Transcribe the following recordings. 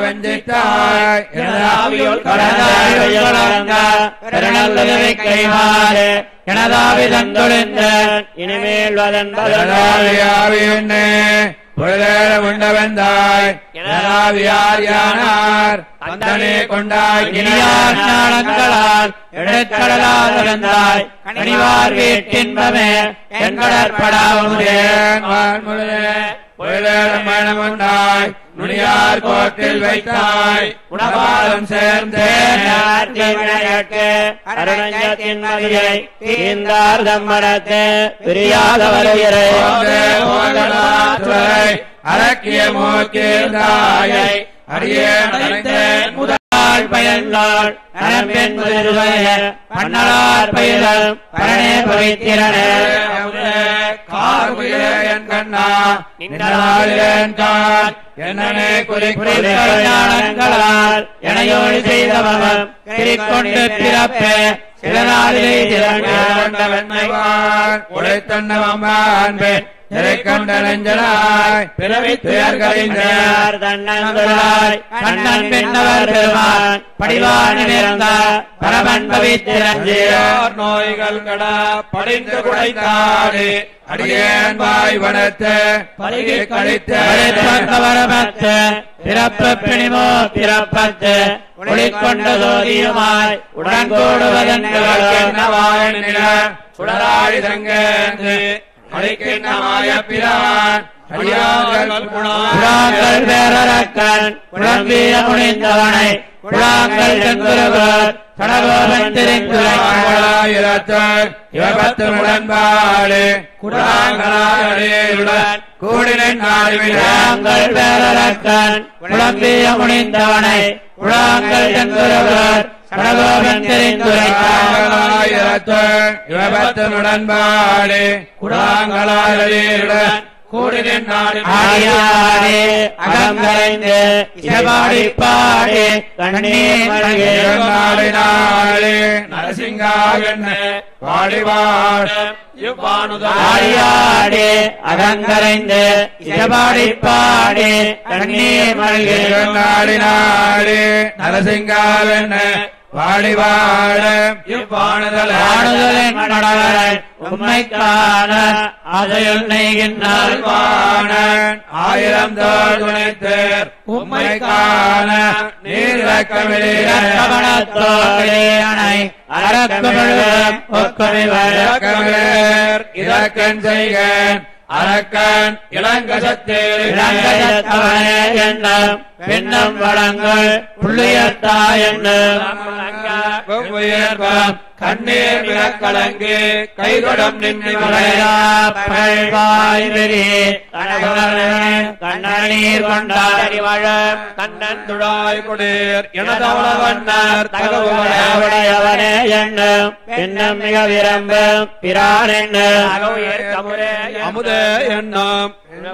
வஞ்சித்தாய் எனதாவியுள் கடந்தாய் வழங்க பெருநல்லதை கைமாறு எனதாவிதந்தொழிந்த இனிமேல் வதன் என்ன பொழுதேற உண்டவந்தாய் எனதாவியார் யானார் அந்தனே கொண்டாய் இனியார் ஞானங்களால் எடுக்கடலால் இருந்தாய் கனிவார் வீட்டின்பமே என்கடற்படாவுதே பொழுதேறம் மனமுண்டாய் நுனியார் கோட்டில் வைத்தாய் உணவாரம் சேர்ந்தேன் அருணஞ்சத்தின் மதியை தீந்தார் தம்மடத்து பிரியாத வருகிறை அரக்கிய மூக்கீர்ந்தாயை அடியேன் அடைந்தேன் முதல் முதல் பயன்கள் நரம்பெண் முதிர்வைய பன்னலார் பயிலும் பரணே பவித்திரனே கார்முகிலே என் கண்ணா நின்றாளேன் கான் என்னனே குறிக்கிறேன் ஞானங்களால் எனையோடு செய்தவன் கிரிக்கொண்டு பிறப்பே சில நாளிலே திரண்டவன் உழைத்தன்னவன் கண்ட நெஞ்சனாய் பிறவி துயர்களிந்தார் தன்னந்தராய் கண்ணன் பெண்ணவர் பெருமான் படிவான நிறந்த பரமன் பவித்திரஞ்சியார் நோய்கள் கட படிந்து குடைத்தாடு அடியேன் வாய் வனத்து பருகி கழித்து வரமத்து பிறப்பு பிணிமோ பிறப்பத்து ஒளிக்கொண்ட ஜோதியுமாய் உடன்கூடுவதன் சுடராடி தங்கேந்து அழைக்கின்றமாய பிரான் அடியார்கள் குழாங்கள் வேறரக்கன் குழம்பிய முனிந்தவனை குழாங்கள் செங்குருவர் கடகோபன் திருக்குறை இவபத்துடன்பாடு குடாங்களாயுடன் கூடினன் குழாங்கள் வேறரக்கன் குழம்பிய முனிந்தவனை குழாங்கள் செங்குருவர் கடகோபன் திருக்குறை இவபத்துடன்பாடு குடாங்களாயுடன் கூடினன் ஆடியாடே அகம் கரைந்து இசபாடி பாடி கண்ணீர் மல்கே நாடு நரசிங்காகண்ண பாடிவாட ஆடியாடே அகங்கரைந்து இசபாடி பாடி கண்ணீர் மல்கே நாடி நாடு நரசிங்காகண்ண பாடிவாட இவ்வாணுதல் ஆடுதலின் மடவரை உம்மை காண அதையுள் நெய்கின்றார் வாணன் ஆயிரம் தோல் துணைத்தேர் உம்மை காண நீர்வக்கமிழே அணை அரக்கமிழும் ஒக்கமிவர் கமிழர் இதக்கன் செய்கன் அரக்கன் இளங்கசத்தேர் இளங்கயத்தவனே என்னும் பின்னம் வளங்கள் புள்ளியத்தா என்னும் உயர்வம் கண்ணீர் விளக்கலங்கு கைதொடம் நின்று கண்ணீர் கொண்டாடி வாழ கண்ணன் துழாய் கொடீர் எனதவள வண்ணர் தகவலையவனே எண்ணும் பின்னம் மிக விரும்பும் பிரான் எண்ணும் அமுதே என்னும்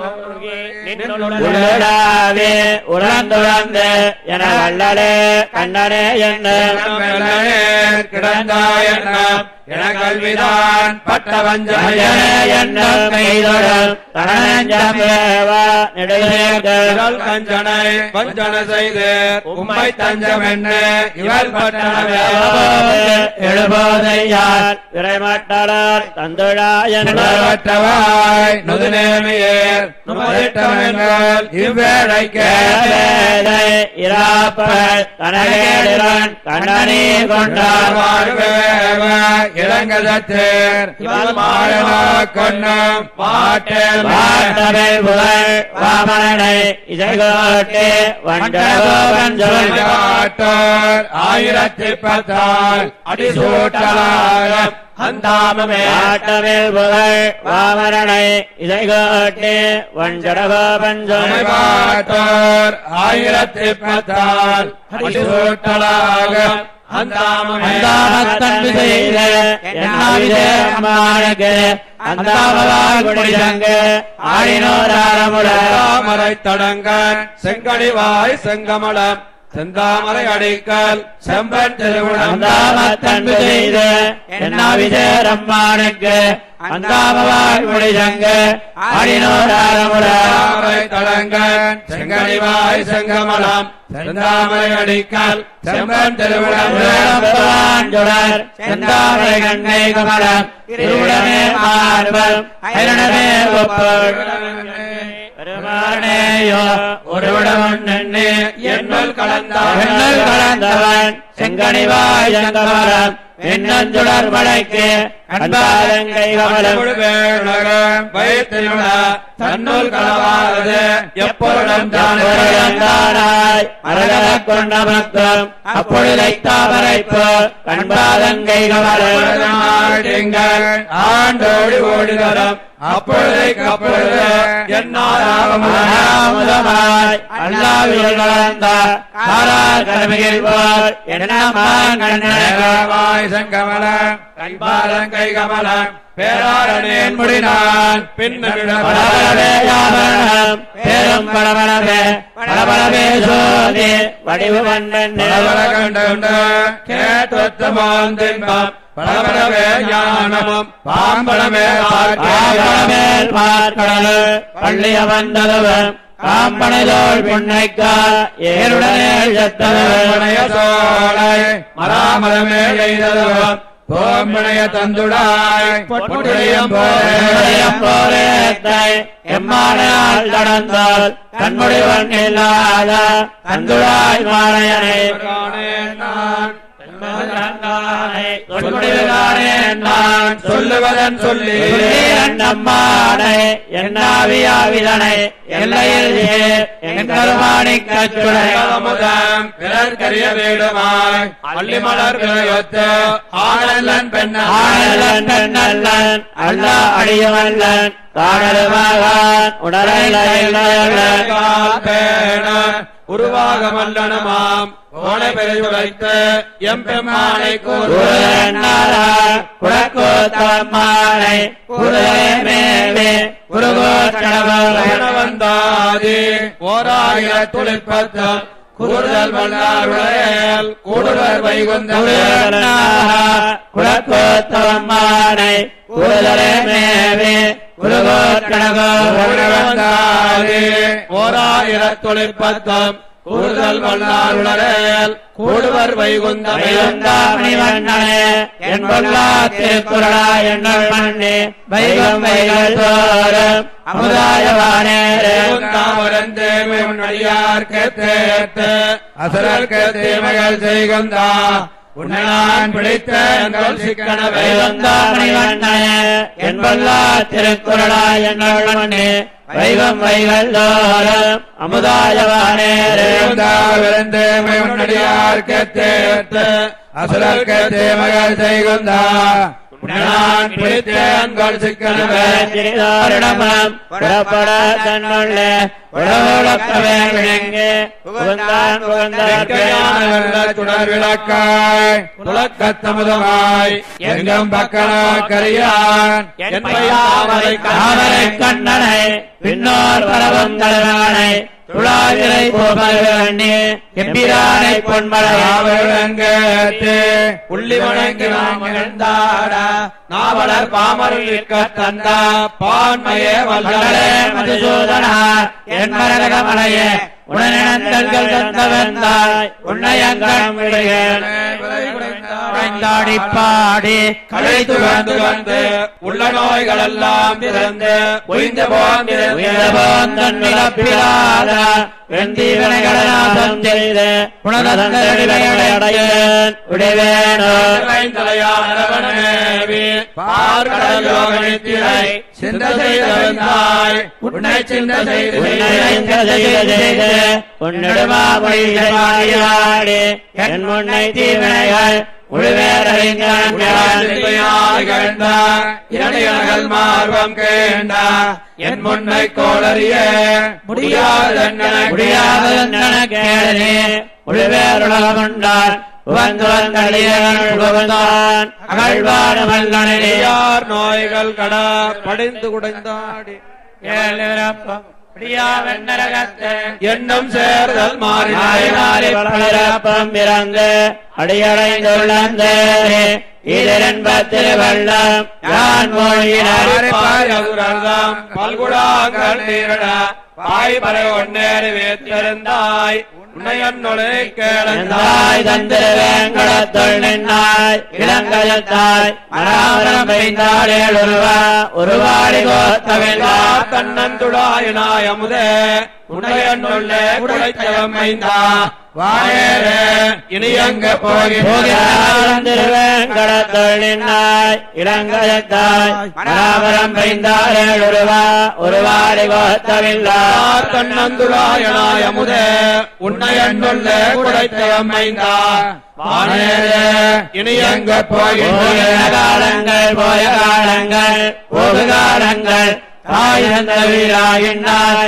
உள்ளடாவே உழந்துழந்து என வல்லலே கண்ணனே எண்ணும் கிடந்தாய் எண்ணம் என கல்விதான் பட்ட வஞ்சனையே ஐயனே எண்ணும் கைதொடர் தனஞ்சமேவ நெடுவேர்கள் இவள் கஞ்சனை வஞ்சன செய்து உம்மை தஞ்சம் என்ன இவள் பட்டணமே எழுபோதையால் விரைமட்டலர் தந்துழாயன் உணர்வற்றவாய் நுதுநேமியேர் நுமதிட்டமென்றால் இவ்வேளைக்கே இராப்பல் கனகேடுடன் கண்ணனீர் கொண்டார் வாழ்வேவ இளங்கதத்தேர் இவள் மாயனா கொன்னம் பாட்டேல் வாட்டவில் புகழ் வாமனை இசைகோட்டே வண்டகோபன் சொல் காட்டோர் ஆயிரத்தி பத்தால் அடிசூட்டலாக அந்தாமமே வாட்டவில் புகழ் வாமரனை இசைகோட்டே வண்டகோபன் சொல் பாட்டோர் ஆயிரத்தி பத்தால் அடிசூட்டலாக அந்தாமமே அந்தாமத்தன்பு செய்த என்னாவிதே அம்மானுக்கு அந்தாமதால் குடிதங்கு ஆடினோர் ஆரமுட தாமரை தடங்கன் செங்கடிவாய் செங்கமலம் செந்தாமரை அடிக்கல் செம்பன் திருவிழம் அந்தாமத்தன்பு செய்து என்னாவிதேரம்மானுக்கு அந்தாமவாய் முடிதங்க ஆடினோராரமுடா தாமரை தடங்கன் செங்கனிவாய் செங்கமலம் செந்தாமரை அடிக்கல் செம்பன் திருவிழம் சுடர் செந்தாமரை கண்ணை கமலம் திருவுடனே மார்பல் ஐரணமே ஒப்பல் பெருமானேயோ ஒருவிடம் நின்று என்னுள் கலந்தாய். என்னுள் கலந்தவன் செங்கனிவாய் செங்கமலம் என்னுடர் மலைக்கு கண்பாலங்கை கமலம் வைத்திருவிழா தன்னுள் களவானது எப்பொருளும் தானே தானாய் மரகத கொண்ட மக்கள் அப்பொழுதை தாமரைப்போ கண்பாலங்கை கமலம் ஆடுங்கள் ஆண்டோடி ஓடி வரும் அப்பொழுதை அப்பொழுது அமுதமாய் அல்லாவியல் கலந்த காரார் கடமையில் போல் என்னமான் கண்ணனகம் நேரமாய் சங்கமலம் கைபாலங்கை கமலம் பேராரணேன் முடினான் பலபலவே யாவரணம் பேரும் பலபலவே பலபலவே சோதி வடிவு மன்னன் பலபல கண்டு கேட்டொத்தமான் தின்பம் பலபலவே ஞானமும் பாம்பளமே பாம்பளமேல் பார்க்கடலு பள்ளிய வந்ததுவன் காம்பனைதோள் புன்னைக்கா ஏருடனே மனைய சோலை மராமரமே எய்ததுவம் போம்பனைய தந்துடாய் பொட்டுடையம் உடையம் போலேத்தை எம்மானால் நடந்தால் கண்முடிவன் இல்லாத கந்துடாய் மாலையனை நான் சொல்லுவதானே நான் சொல்லுவதன் சொல்லி நம்மானை என்னாவியாவிதனை எல்லையில் ஏர் என் கருமாணிக் கச்சுடை அமுதம் பிறர்கரிய வீடுமாய் அள்ளி மலர்களையொத்து ஆனல்லன் பெண்ணன் ஆனல்லன் பெண்ணல்லன் அல்லா அடியவல்லன் காணலுமாகான் உடலையில்லையல்லன் பேண உருவாக மல்லனமாம் ஓனை பெருழைத்து எம்பெம்மானை குடக்கோத்தம்மானை குருதே மேலே குருகோச்சடவன் வந்தாதி ஓராயிர துளிப்பத்தம் கூடுதல் வல்லாருடையல் கூடுதல் வைகுந்தமே குடக்கோத்தம்மானை குருதலே மேலே குருகோச்சடவன் வந்தாதி ஓராயிர துளிப்பத்தம் கூடுதல் வல்லாருடையல் கூடுவர் வைகுந்தமே மணிவண்ணனே என் பொல்லா திருக்குறளா என்னுள் மண்ணே வைகம் வைகள் தோறும் அமுதாயவானே அடியார்க்கு தேர்த்து அசுரர்க்கு தீமைகள் செய்குந்தா உன்னை நான் பிடித்த எங்கள் சிக்கனவை மணிவண்ணனே என் பொல்லா திருக்குறளா என்னுள் மண்ணே வைகம் வைகள் தோறும் அமுதாயவானே அடியார்க்கு தேர்த்து அசுரர்க்கு தீமைகள் செய்குந்தா உன்னை நான் பிடித்த எங்கள் சிக்கனவை திருதாரணமம் புறப்பட தன்னுள்ளே உலகவே விளங்கு புகழ்ந்தான் புகழ்ந்தார் துணர் விளக்காய் துளக்கத்தமுதமாய் எங்கும் பக்கனா கரியான் என் பையாமரை தாமரை கண்ணனை பின்னோர் பரவம் தலைவனை துளாவிரை கோபவண்ணி எம்பிரானை பொன்மலையாவை காவலங்கேத்து உள்ளி வணங்கி நாம் எழுந்தாட நாவலர் பாமரில் இருக்க தந்தா பான்மையே வல்லலே வல்லலே மதுசூதனா என் மரகமலையே உடனங்கள் தந்தவந்தாய் உன்னையங்கம் விடுகிறேன் உடைந்தாடி பாடி களை துகந்து வந்து உள்ள நோய்கள் எல்லாம் திறந்து உய்ந்து உயர்ந்த போந்தன் நிலப்பிலாத வெந்தீவனைகளாதம் செய்து உணதந்தடையடையன் உடைவேனோ சிந்த செய்தாய் உன்னை சிந்த செய்து உன்னிடுமாடி என் முன்னை தீவினைகள் இரணியர்கள் மார்பம் கேண்ட என் முன்னை கோளறிய முடியாத முடியாதே முடிவேருளகொண்டான் உவந்தோன் அகழ்வான மல்லனே யார் நோய்கள் கடா படிந்து குடைந்தாடி எண்ணம் சேர்தல் மாறி மாறினாய் வளரப்பம் பிறந்து அடியடைந்துள்ளந்தே இதன்பத்தில் வெள்ளம் யான் மொழியினர் பாரதுரர்தம் பல்குடாங்கள் நீரட பாய் பறை ஒன்னேறி வேத்திருந்தாய் உன்னையன்னொழு எந்தாய் தந்திருவேங்கடத்துள் நின்னாய் இளங்கலத்தாய் மராமரம் பெய்ந்தாள் ஏழுருவா உருவாடி கோத்தவில்லா தன்னந்துடாயனாய் அமுதே உன்னையன்னுள்ளே குடைத்தவம் மைந்தா வாழேரே இனி எங்க போகி திருவேங்கடத்துள் நின்னாய் இளங்கலத்தாய் மராமரம் பெய்ந்தாள் ஏழுருவா உருவாடி கோத்தவில்லா தன்னந்துடாயனாய் அமுதே உன்னையன்னுள்ளே குடைத்தவம் மைந்தா வாழேரே இனி எங்க போகி போகிற காலங்கள் போய காலங்கள் போகு காலங்கள் தாய் தந்த வீராயினாய்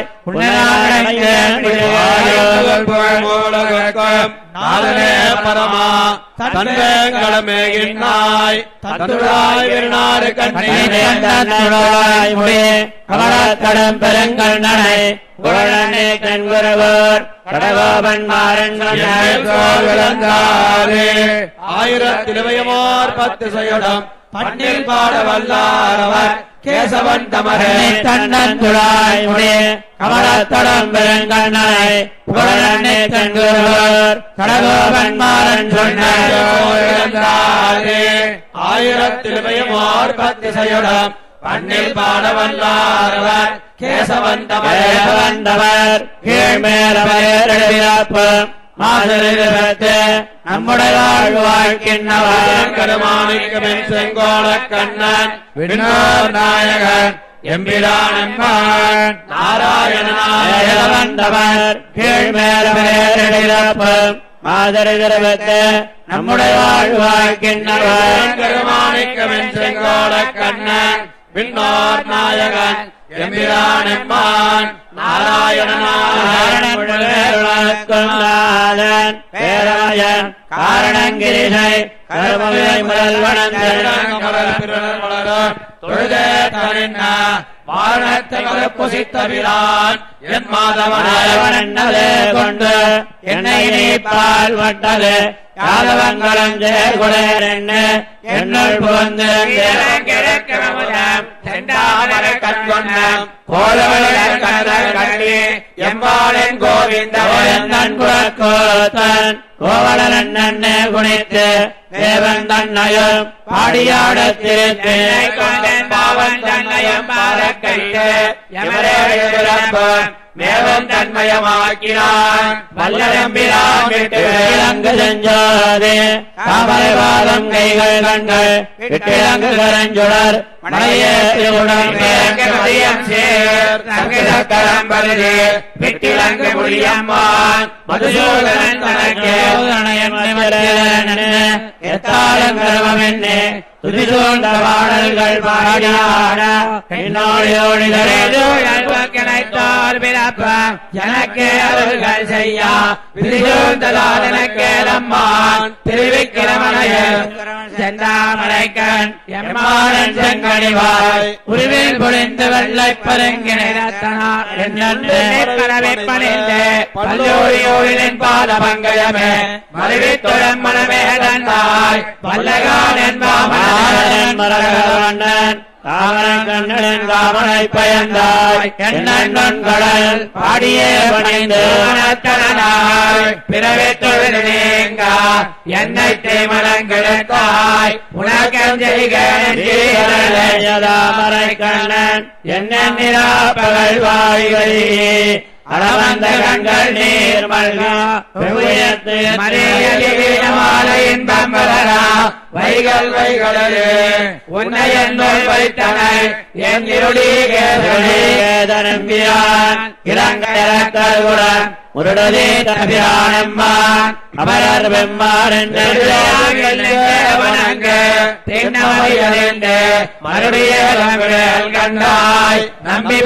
நாதனே பரமா தன்வேங்கடமேகினாய் தத்துடாய் விருநாடு கண்ணீர் கமலக்கடம் பெருங்கள் நடை குழலே கண்குறவோர் கடகோபன் மாறன் விளங்காரே ஆயிரத்திலுமையமோர் பத்து செய்யுடம் பண்ணில் பாட வல்லாரவர் கேசவன் தமரே தன்னன் துழாய் முடிய கமலத்தடம் பெருங்கள் நடை குழலே கண்குறவோர் கடகோபன் மாறன் சொன்னார் விளங்காரே ஆயிரத்திலுமையமோர் பத்து செய்யுடம் பண்ணில் பாட வல்லாரவர் கேசவன் தமரே வந்தவர் கீழ்மேலவரப்பு மாதிரிபத்து நம்முடைய வாழ்வாழ்கின்றவர் கருமாணிக்கமென் செங்கோல கண்ணன் விண்ணோர் நாயகன் எம்பிரான் எம்மான் நாராயணனாய வந்தவர் கீழ்மேலவரப்பு மாதிரிபத்து நம்முடைய வாழ்வாழ்கின்றவர் கருமாணிக்கமென் செங்கோல கண்ணன் விண்ணோர் நாயகன் எம்பிரான் எம்மான் நாராயணனாய நாராயணன் பேரமயன் காரணங்கிரிசை கருமலை முதல்வனன் என் மாதவனாயவன் மாதவனே கொண்டு என்னை நீ பால் வட்டது யாதவங்களும் சேர்குடர் என்ன என்னுள் புகுந்து செந்தாமரை கண்கொண்டாம் கோலவளர் கண்டர் கண்ணி எம்பாளன் கோவிந்தவன் தன் குலக்கோத்தன் கோவலன் நன்னே குணித்து தேவன் தன்னையும் பாடியாடத் திருத்தேனை கொண்டேன் பாவன் தன்னையும் பாரக்கைத்து எமரேழப்பன் மேவம் தன்மயமாக்கினான் வல்லரம்பிரான் விட்டு விலங்கு செஞ்சோதே தாமரை வாதம் கைகள் கண்கள் விட்டிலங்கு கரஞ்சுடர் மதியம் சேர் சங்கட கரம்பருது விட்டிலங்கு முடியம்மான் மதுசூதனன் தனக்கே எத்தாளங்கரவமென்னே துதிசூழ்ந்த பாடல்கள் பாடியாட கிடைத்தார் பிறப்பம் எனக்கே அவர்கள் செய்யா விதிசூழ்ந்தலாதனக்கேதம்மான் திருவிக்கிரமணையர் செந்தாமரைக்கண் எம்மானன் செங்கனிவாய் உருவில் பொழிந்து வெள்ளை பரங்கினார் பரவிப்பணிந்து பல்லோரியோரின் பாத பங்கயமே மறுவித்துடன் மனமே தந்தாய் வல்லகான் என்பாமன் மரகவண்ணன் காமரன் கண்ணன் காமனை பயந்தாய் என்னன் கடல் பாடியே பணிந்து மனத்தனாய் பிறவே தொழில் நீங்க என்னை தேமலங்கெடுத்தாய் உனக்கம் தாமரை கண்ணன் என்ன நிலா பகல் வாய்களிலே அளவந்த கண்கள் நீர் மல்கா வெவ்வியத்து மறியலின் பம்பரா வைகள் வைகளே உன்னை என்னுள் வைத்தனை என் இருளீகேதனே நம்பியான் இளங்கரக்கருடன் முருடதே தபியானம்மான் அமரர் வெம்மாறன் கண்டாய் நம்பி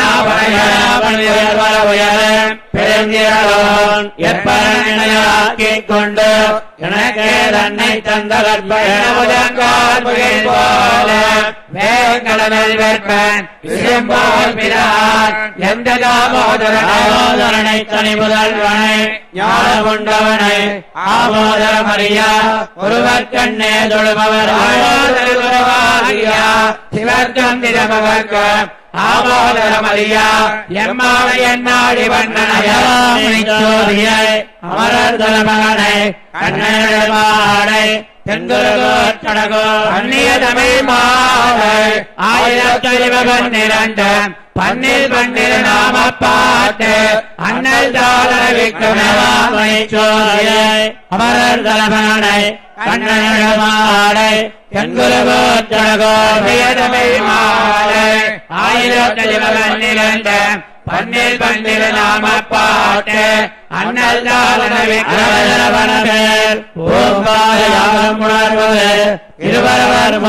பெருந்திரலோன் எப்பரணையாக்கிக் கொண்டு எனக்கே தன்னை தந்த கற்பகமுதங்கால் போல வேங்கடல் வெற்பன் விசும்போல் பிரான் எந்த தாமோதரன் தாமோதரனை தனி முதல்வனை ஞான கொண்டவனை ஆமோதரம் அறியா ஒருவர் கண்ணே தொழுபவர் ஆமோதரமாகியா சிவர்க்கம் திரமவர்க்க ஆமோதரமறியா எம்மான என்னாடி வண்ணனையா ஜோதியை அமரர் தலமகனை கண்ணனை தென்குலகோ அந்நிய தமிழ் மாலை ஆயிரத்தி பன்னிரண்டு பன்னில் பன்னிரு நாம பாட்டு அண்ணல் தாளர விக்ரமராமை சோதியை அமரர் தலமகனை கண்ணனை தென்குலகோ அந்நிய தமிழ் மாலை ஆயிரத்தி பன்னிரண்டு பன்னில் பன்னிரு நாம பாட்டு அண்ணல் தாளர விக்ரமராமை ஓம்பாயம் உணர்வது இருவரவர்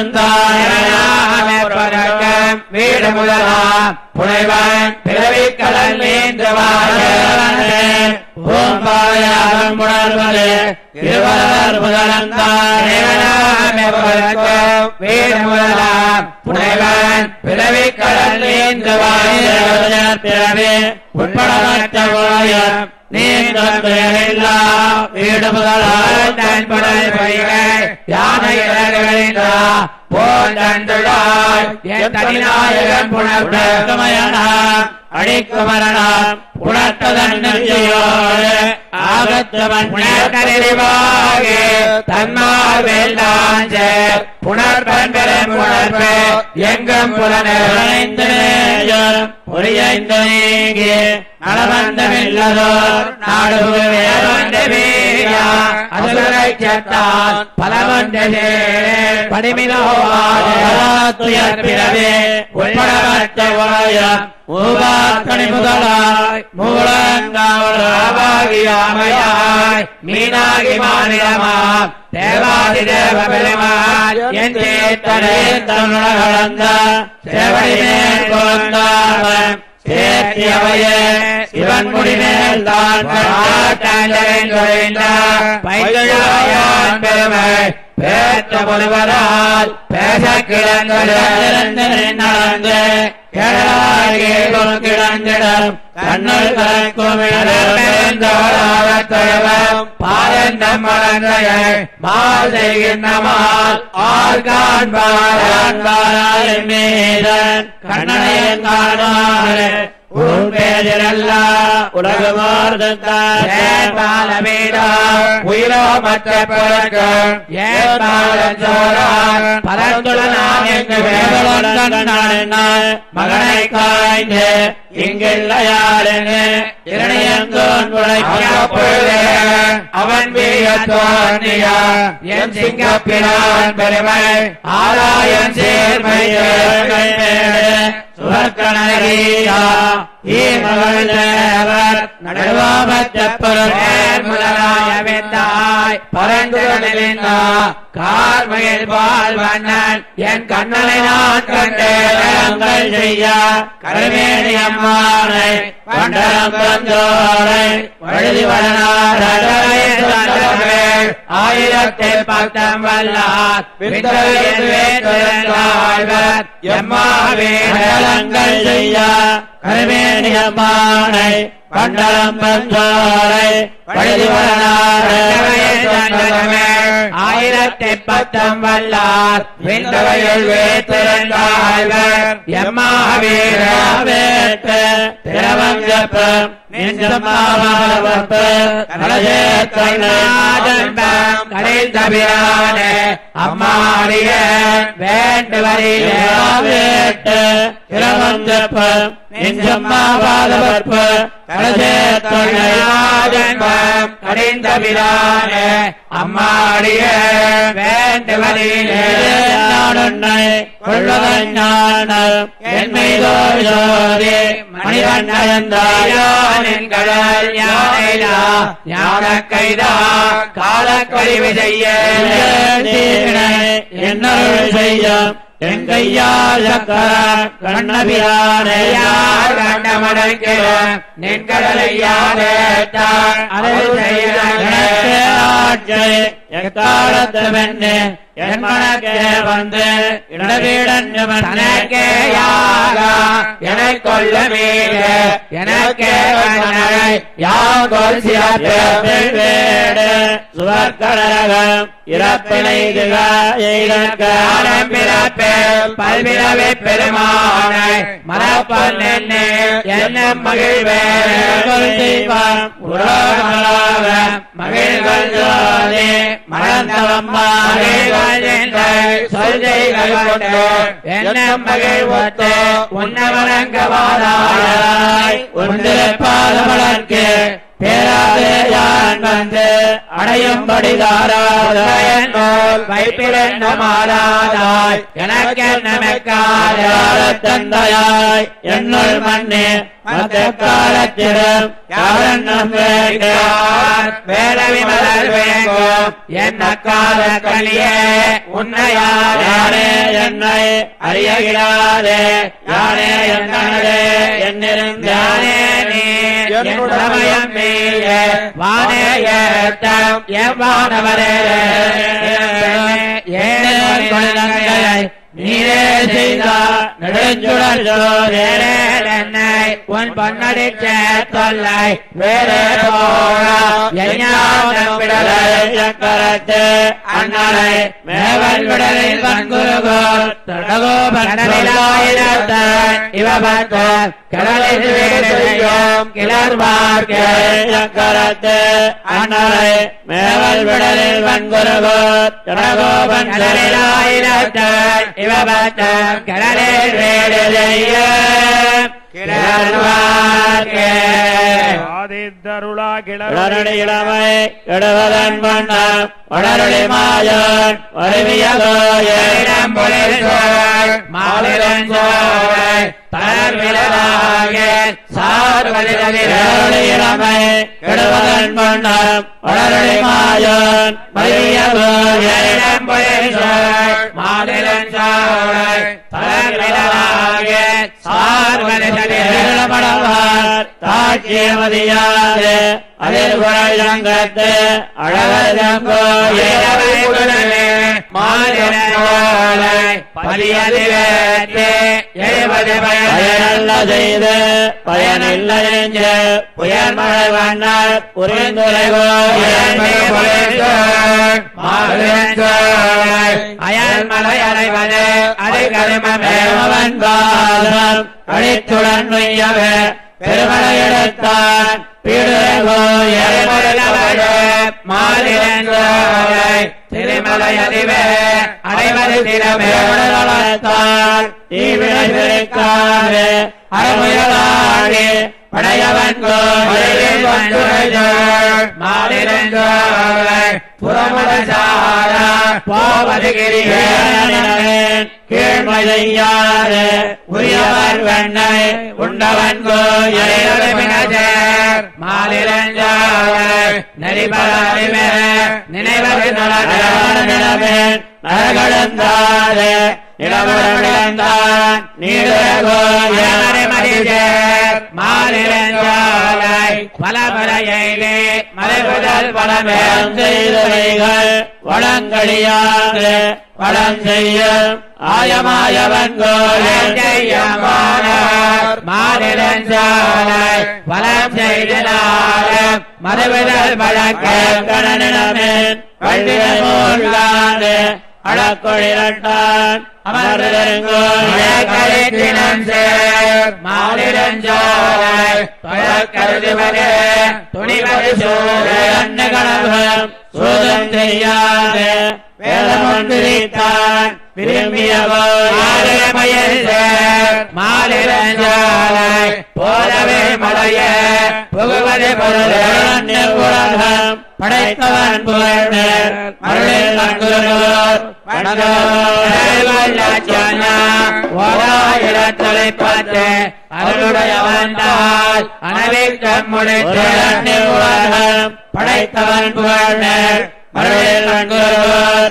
முதலந்தாயம் வீடு முதலாம் புனைவன் பிறவி கடல் நீந்துவான் ஓம்பாயம் உணர்வது இருவரவர் முதலந்தாயம் வீடு முதலாம் புனைவன் பிறவி கடல் நீந்துவான் பிறவி உட்படமற்ற உலகம் நீந்தா வீடு முதலாய் தன் புடல் பொய்கை யானை இறகுகளின்றா போல் தந்துடாய் என் தனிநாயகன் புணர்வு புணர்த்தமயனாம் அடிக்குமரணாம் புணர்த்ததன் நெஞ்சியோடு ஆகத்தவன் புணர்கரிவாகி தன்மார் வேண்டாஞ்ச புணர்பன் பெரும் புணர்வு எங்கும் புலனைந்து பொறியைந்து நீங்கி நலவந்தமில்லதோர் நாடு வேறொன்று வீரா அதுவரை செத்தான் பலவொன்று படிமினோவாடு துயர் பிறவே உட்படமற்ற உலகம் மூவாத்தனி முதலாய் மூலங்காவலாகியாமையாய் மீனாகி மாநிலமாம் தேவாதி தேவ பெருமாள் என் சேத்தனே கலந்த சேவடி மேல் கொண்டாவன் சேர்த்தியவையே சிவன் முடிமேல் தான் பையான் பெருமை பேற்ற முழுவதால் பேச கிடந்தது நடந்து கேளாகி கிடந்திடம் கண்ணுள் கலக்கும் பாரந்தம் மலர்ந்தையை மால் செய்கின்ற மால் ஆர்கான் பாரான் பாராளின் மீதன் கண்ணனையன் காணாறு உன் பேரிலல்ல உலகமார்தான் ஏற்பாலமீடா உயிரோ மற்ற பிறகு ஏற்பாலன் சோழான் பரந்துளனாம் எங்கு வேதலன் மகனை காய்ந்து இங்கில்லையாளனு இரணியந்தோன் அப்பொழுதே அவன் வீய தோன்றிய என் சிங்கப்பிரான் பெருமை ஆராயன் சேர்மை சுவர்கணரியா ஈமகள் தேவர் நடுவாமற்றப்பெரும் முதலாய வெந்தாய் பரந்துடனிலிருந்தா கார்மையில் பால் வண்ணன் என் கண்ணனை நான் கண்டேன் கண்டங்கள் செய்ய கருமேனி அம்மானை கண்டனம் தந்தோரை வழுதி வளனாரே ஆயிரத்தில் பத்தம் வல்லார் விண்தொழில் வேற்றுவர் எம்மாவீரங்கள் கண்டலங்கள் செய்ய கருமேனி அம்மானை கண்டலம் தந்தோரை வழுதி வளனாரே ஆயிரத்தி பத்தம் வல்லார் விண்தொழில் வேற்றுவர் எம்மாவீரர் வேட்டு திரவங்கப்பம் நெஞ்சமாவப்பு கலைநாதன்பம் கலைந்தபிரானே அம்மாடிய வேண்டுவரிலே வேட்டு திரவங்கப்பம் நெஞ்சமாவப்பு கலைநாதன்பம் கலைந்தபிரானே அம்மாடிய வேண்டுவரிலே நாடுன்னை கொள்வதன் ஞானம் என்மைதோதி மணிவண்ணயந்தாயானின் ஞானின் கடல் ஞானைதா ஞான கைதா காலக்கழிவு செய்ய என்னருள் செய்யும் என் கையால் சக்கர கண்ணபிரானே யார் கண்டமடைக்கிற நின் கடலையாடேத்தான் அருள் எனக்கு செய்ய ஆட்சி எக்காலத்து வெண்ணே என் மனக்கே வந்து இடவீட தனக்கேயாக எனக் கொள்ள மீது எனக்கே வண்ணனை யாகோல் சிறப்பு வீடு சுவர்கடகம் இறப்பினை பிறப்பில் பல்விரவை பெருமானை மரப்பன் என்ன மகிழ்வே உலகமலாக மகிழ்கள் ஜோதி மறந்தவம் மகிழ்கள் என்று சொல் செய்கள் கொண்டு என்ன மகிழ்வத்து உன்னவரங்கவாதாய் ஒன்றிருப்பாதவளர்க்கு பேராதே யான் வந்து அடையும்படி தாராதயன் நூல் வைப்பிருந்த மாறாதாய் எனக்கென்ன மெக்காத தந்தையாய் என்னுள் மண்ணே மத்த காலத்திலும் யாரென்னும் வேண்டார் வேலவி மலர் வேங்கும் என்ன கால கலியே உன்னையாரே யாரே என்னை அறியகிடாதே யாரே என்னே என்னிருந்தானே யானே நீ என்னுடமயம் மீயே வானே ஏத்தம் எவ்வானவரே ஏன் குழந்தையை நீரே செய்தார் நெடுஞ்சுடர் ஜோதிரே என்னை உன் பொன்னடி சேத்தொல்லை வேறே போகா எஞ்ஞானம் விடலை கரத்து அண்ணனை மேவல் விடலில் வன்குருகோர் கடலிலாயிரத்தான் இவ பார்த்த கடலில் வீடு செய்யும் கிளர்வார்க்கே கரத்து அண்ணலை மேவல் விடலில் வன்குருகோர் ஜனகோபன் கடலிலாயிரத்தான் இவ பார்த்த கடலில் வீடு செய்யும் கிளர்வார்க்கே ஆதித்தருளா கிளரடி இளமை கெடுவதன் வண்ணம் வளரடி மாயன் வருவிய கோயில் கிளரடி இளமை கெடுவதன் வண்ணம் வளரடி மாயன் வருவிய கோயில் மடவார் தாட்சியமதியாறு அதில் குழங்கத்து அழகதம் பயனல்ல செய்து பயனில்லை என்று புயல் மழை வண்ணர் புரிந்துரை அயல் மலை அலைவது அது கருமமே அவன் பாதம் அழித்துடன் நொய்யவே பெருமழை எடுத்தான் திருமலை அதிவே அடைவது திறமே வளர்த்தால் தீவினை பெருக்காவே அறமுயலாடி படையவன் கோயில் போவது கீழ்மையாறு உரியவர் வெண்ணை உண்டவன் கோயில் நினைவது நிலவேன் நரகடந்தாரே நிலவரந்தான் பலபலையிலே மலைபுதல் பலமே செய்தவைகள் வளங்களியாது வளம் செய்யும் ஆயமாயவன் கோயில் மாநிலன் சாலை வளம் செய்தனாலும் மறுவிதல் வழக்க கணனிடமேன் வள்ளிய மூழ்காது அடக்கொழிரட்டான் கருத்தினம் சேர் மாநிலன் சாலை கருதுவதே துணிவது சூழன் கணவன் சூதம் செய்யாது வேதமொன் பிரித்தான் விரும்பிய போலவே மலைய புகுவது பொருள் உலகம் படைத்தவன் புகழ்ந்தர் மருளில் நன்குருவோர் ஓராயிரத்தலை பார்த்து அருளுடைய வந்தால் அனவிக்கம் முடித்து உலகம் படைத்தவன் புகழ்ந்தர் மருளில் நன்குருவோர்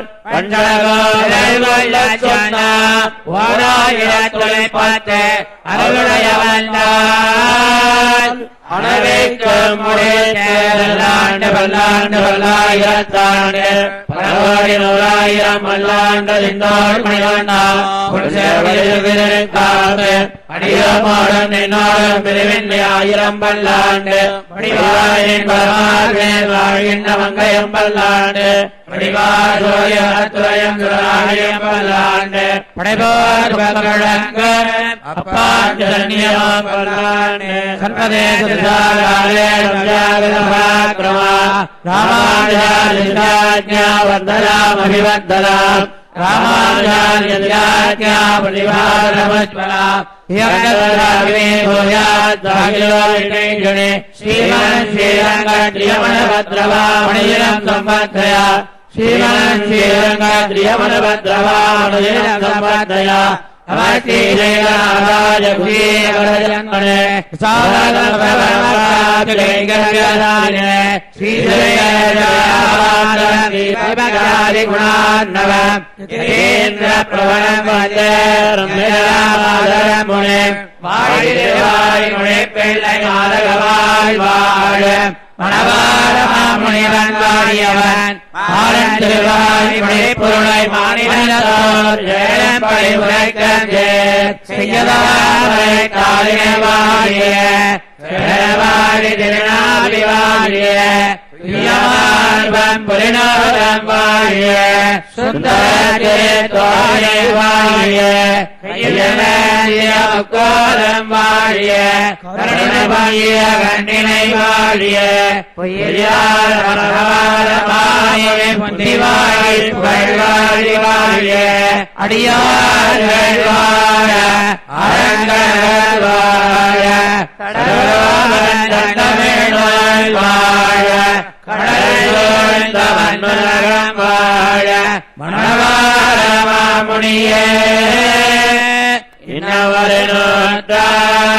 ஓராயிரத்தலை பார்த்து அருளுடைய வந்தால் அனைவைக்கும் முடித்தேரலாண்டு பல்லாண்டு பல்லாயிரத்தாண்டு பலவாடி நூறாயிரம் பல்லாண்டு தின்னோர் மணிவண்ணா புனிதவிருக்காது அடியோமாடன் நின்னோடும் பிரிவின்றி ஆயிரம் பல்லாண்டு படிவாயின் பரமாத்மேல் வாழ்கின்ற மங்கையம் பல்லாண்டு படிவாரோயம் துராயம் பல்லாண்டு படைபோர் பகழங்கு அப்பாண்டு தன்னியம் பல்லாண்டு சர்வதேச ராமானுஜாஜா வர்தலாமபிவர்தலாம் ராமானுஜாஜா பரிவாரமஸ்வலாம் ஸ்ரீமன் ஸ்ரீரங்கத்ரியமணபத்ரவாமணியம் சம்பத்ரயா ஸ்ரீமன் ஸ்ரீரங்கத்ரியமணபத்ரவாமணியம் சம்பத்ரயா மணவாரமாமுனிவன் வாழியவன் மாறன் திருவாய் பொருளை மாநிலத்தோர் ஏழம்படி உரைக்கஞ்சே செய்யதாரை காலின வாழிய சேரவாழி திருநாளி வாழிய பிரியமார்பம் புரிநாதம் வாழிய சுந்தரே தோழை வாழிய கோலம் வாழிய கருணை வாழிய கண்ணினை வாழிய பொய்யார் மனவாரமாயே புந்திவாழி புகழ்வாழி வாழிய அடியார்கள் வாழ அரங்கள் வாழ கடலோகன் தண்டமேல் வாழ கடல் சூழ்ந்தவன் உலகம் வாழ மணவாரமாமுனியே இன்னவரே நோட்டார்